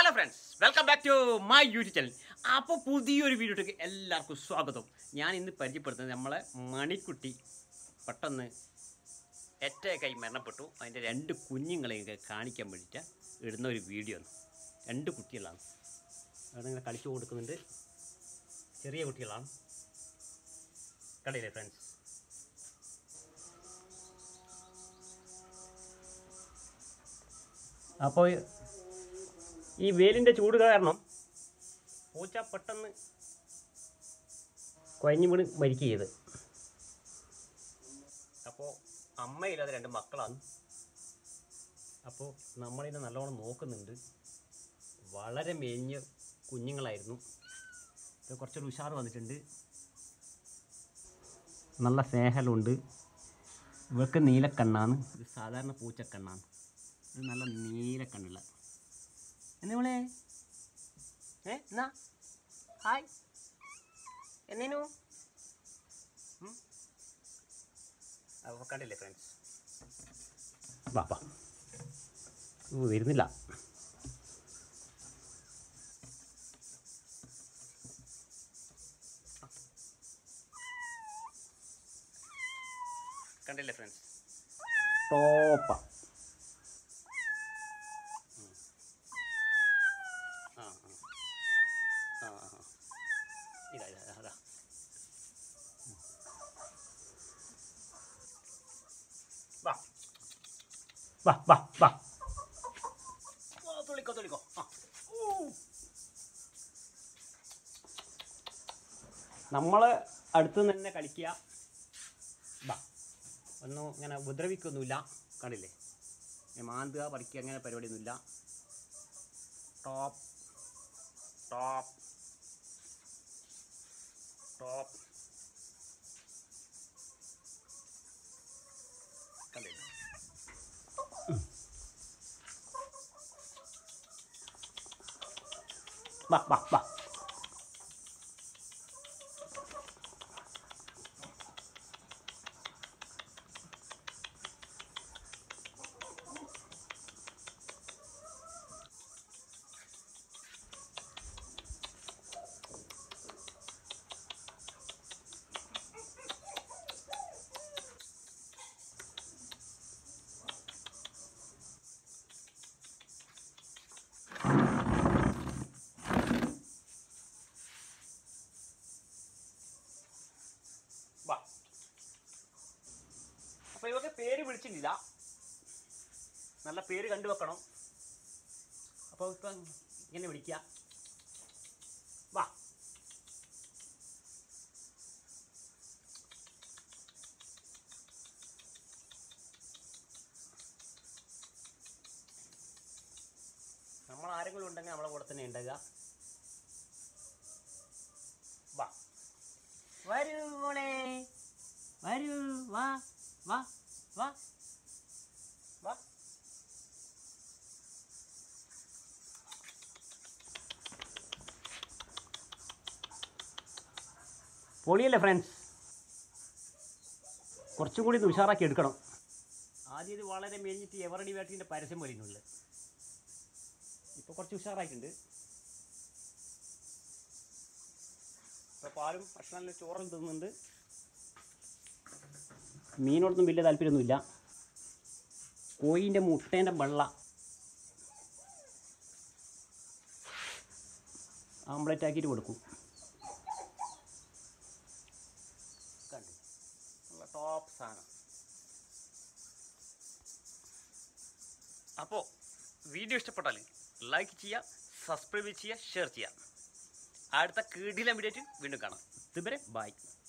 hello friends welcome back to my YouTube channel അപ്പോൾ പുതിയൊരു വീഡിയോയിലേക്ക് എല്ലാവർക്കും സ്വാഗതം ഞാൻ ഇന്ന് പരിചയപ്പെടുത്തുന്നത് നമ്മളെ മണിക്കുട്ടി പെട്ടെന്ന് എറ്റ കൈ മരണപ്പെട്ടു അതിൻ്റെ രണ്ട് കുഞ്ഞുങ്ങളെയൊക്കെ കാണിക്കാൻ വേണ്ടിയിട്ട് ഇടുന്ന ഒരു വീഡിയോ ആണ് രണ്ട് കുട്ടികളാണ് അവിടെ ഇങ്ങനെ കളിച്ചു കൊടുക്കുന്നുണ്ട് ചെറിയ കുട്ടികളാണ് കണ്ടില്ലേ ഫ്രണ്ട്സ് അപ്പോൾ ഈ വേലിൻ്റെ ചൂട് കാരണം പൂച്ച പെട്ടെന്ന് കുഴഞ്ഞു വീണ് മരിക്കുക ചെയ്ത് അപ്പോൾ അമ്മയില്ലാതെ രണ്ട് മക്കളാണ് അപ്പോൾ നമ്മളിതിനെ നല്ലോണം നോക്കുന്നുണ്ട് വളരെ മേഞ്ഞ് കുഞ്ഞുങ്ങളായിരുന്നു ഇപ്പോൾ കുറച്ചൊരു ഉഷാർ വന്നിട്ടുണ്ട് നല്ല സ്നേഹലുണ്ട് ഇവൾക്ക് നീലക്കണ്ണാണ് ഇത് സാധാരണ പൂച്ചക്കണ്ണാണ് ഇത് നല്ല നീലക്കണ്ണുള്ള എന്നോളെ ഏ എന്നാ ഹായ് എന്നേനു അപ്പോൾ കണ്ടില്ലേ ഫ്രണ്ട്സ് വാ വാ ഓ വരുന്നില്ല കണ്ടില്ലേ ഫ്രണ്ട്സ് ടോപ്പ ആ ആ ആ ആ ഇതാ ഇതാ അതാ വാ വാ വാ വാ ഓ തുള്ളിക്കോ തുള്ളിക്കോ ആ നമ്മൾ അടുത്ത് തന്നെ കളിക്കുക വാ ഒന്നും ഇങ്ങനെ ഉപദ്രവിക്കൊന്നുമില്ല കണ്ടില്ലേ ഇങ്ങനെ മാന്തുക പറിക്കുക അങ്ങനെ പരിപാടിയൊന്നുമില്ല ടോപ്പ് ടോപ്പ് ടോപ്പ് കണ്ടില്ലേ വാ വാ വാ വാ അപ്പൊ ഇവർക്ക് പേര് വിളിച്ചിട്ടില്ല നല്ല പേര് കണ്ടു വെക്കണം അപ്പോൾ ഇപ്പൊ ഇങ്ങനെ വിളിക്കുക വാ നമ്മൾ ആരെങ്കിലും ഉണ്ടെങ്കിൽ നമ്മളെ കൂടെ തന്നെ ഉണ്ടാകുക വാ വരൂ മോളെ വരൂ വാ വാ വാ വാ പൊളിയല്ലേ ഫ്രണ്ട്സ് കുറച്ചും കൂടി ഇത് ഉഷാറാക്കി എടുക്കണം ആദ്യം ഇത് വളരെ മേഞ്ഞിട്ട് എവറടി വേട്ടിൻ്റെ പരസ്യം വരുന്നുണ്ട് ഇപ്പോൾ കുറച്ച് ഉഷാറായിട്ടുണ്ട് ഇപ്പോൾ പാലും ഭക്ഷണം ചോറും തിന്നുന്നുണ്ട് മീനോടൊന്നും വലിയ താല്പര്യമൊന്നുമില്ല കോയിൻ്റെ മുട്ടേൻ്റെ വെള്ള ആംപ്ലേറ്റ് ആക്കിയിട്ട് കൊടുക്കും കണ്ടു നല്ല ടോപ്പ് സാധനം അപ്പോൾ വീഡിയോ ഇഷ്ടപ്പെട്ടാൽ ലൈക്ക് ചെയ്യുക സബ്സ്ക്രൈബ് ചെയ്യുക ഷെയർ ചെയ്യുക അടുത്ത കീടിലെ വീഡിയോ വീണ്ടും കാണാം ഇതുവരെ ബൈ